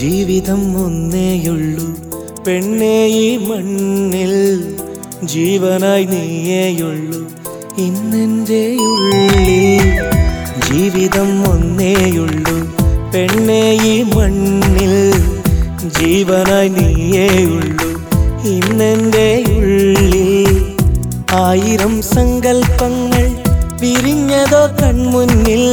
ജീവിതം ഒന്നേയുള്ളൂ പെണ്ണേ ഈ മണ്ണിൽ ജീവനായി നീയേയുള്ളൂ ഇന്നെൻ്റെ ഉള്ളിൽ ജീവിതം ഒന്നേയുള്ളൂ പെണ്ണേ ഈ മണ്ണിൽ ജീവനായി നീയേയുള്ളൂ ഇന്നെൻ്റെ ഉള്ളിൽ ആയിരം സങ്കൽപ്പങ്ങൾ വിരിഞ്ഞതോ കൺമുന്നിൽ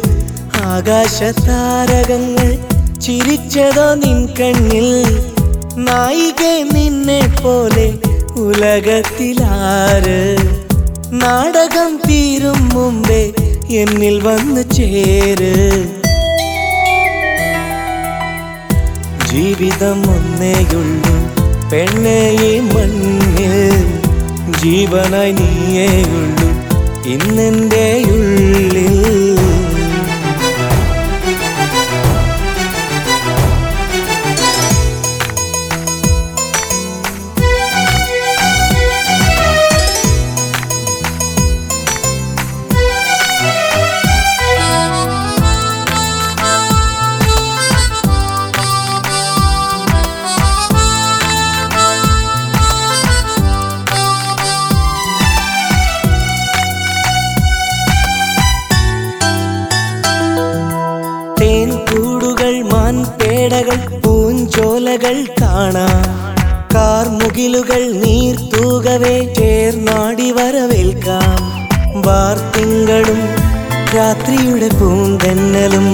ആകാശതാരകങ്ങൾ ചിരിച്ചതോ നിൻ കണ്ണിൽ നായികെ നിന്നെ പോലെ ഉലകത്തിലാര് നാടകം തീരും മുമ്പേ എന്നിൽ വന്നു ചേര് ജീവിതം ഒന്നേയുള്ളൂ പെണ്ണേ ഈ മണ്ണിൽ ജീവനായി നീയേയുള്ളൂ ഇന്നെൻ്റെ ഉള്ളിൽ തേൻ കൂടുകൾ മാൻപേടകൾ പൂഞ്ചോലകൾ കാണാം കാർമുകിലുകൾ നീർത്തൂകവേ ചേർന്നാടി വരവേൽക്കാം വാർത്തിങ്കളും രാത്രിയുടെ പൂന്തന്നലും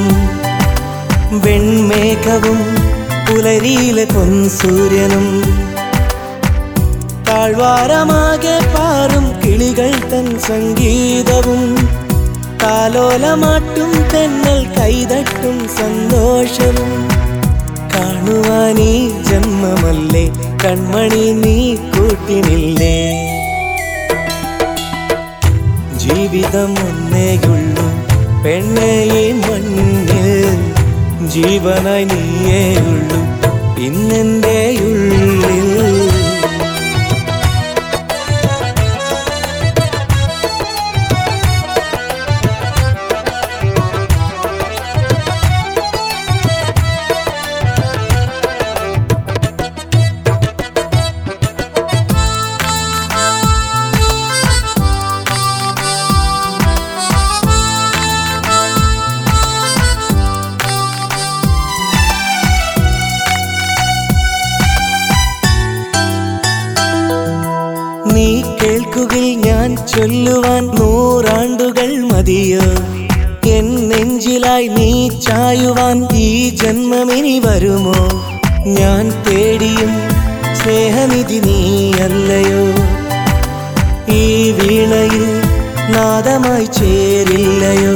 വെൺമേഘവും പുലരിയിലെ പൊൻസൂര്യനും താഴ്വാരമാകെ പാറും കിളികൾ തൻ സംഗീതവും താലോലമാട്ടും തെന്നൽ കൈതട്ടും സന്തോഷവും കാണുവാൻ ഈ ജന്മമല്ലേ കൺമണി നീ കൂട്ടിനില്ലേ ജീവിതം ഒന്നേയുള്ളൂ പെണ്ണേ ഈ മണ്ണിൽ ജീവനായി നീയേയുള്ളൂ ഇന്നെൻ്റെ ഉള്ളിൽ നീ കേൾക്കുകിൽ ഞാൻ ചൊല്ലുവാൻ നൂറാണ്ടുകൾ മതിയോ എൻ നെഞ്ചിലായി നീ ചായുവാൻ ഈ ജന്മമിനി വരുമോ ഞാൻ തേടിയും സ്നേഹനിധി നീയല്ലയോ ഈ വീണയിൽ നാദമായി ചേരില്ലയോ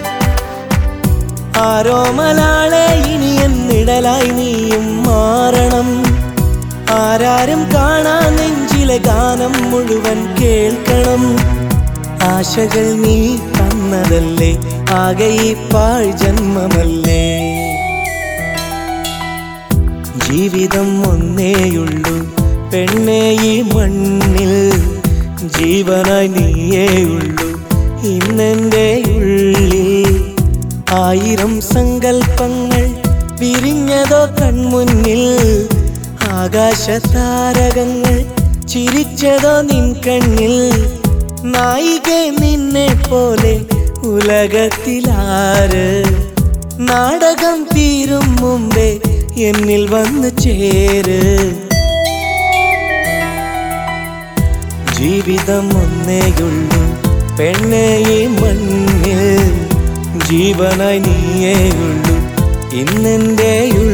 ആരോമലാളെ ഇനി എന്നിടലായി നീയും മാറണം ആരാരും കാണാ നെഞ്ചിലെ ഗാനം മുഴുവൻ കേൾക്കണം ആശകൾ നീ തന്നതല്ലേ ആകെ ഈ പാഴ് ജന്മമല്ലേ ജീവിതം ഒന്നേയുള്ളൂ പെണ്ണേ ഈ മണ്ണിൽ ജീവനായി നീയേയുള്ളൂ ഇന്നെൻ്റെ ഉള്ളിൽ ആയിരം സങ്കൽപ്പങ്ങൾ വിരിഞ്ഞതോ കൺമുന്നിൽ ആകാശതാരകങ്ങൾ ചിരിച്ചതോ നിൻ കണ്ണിൽ നായികെ നിന്നെ പോലെ ഉലകത്തിലാര് നാടകം തീരും മുമ്പേ എന്നിൽ വന്നു ചേര് ജീവിതം ഒന്നേയുള്ളൂ പെണ്ണേ ഈ മണ്ണിൽ ജീവനായി നീയേയുള്ളൂ ഇന്നെൻ്റെ ഉള്ളിൽ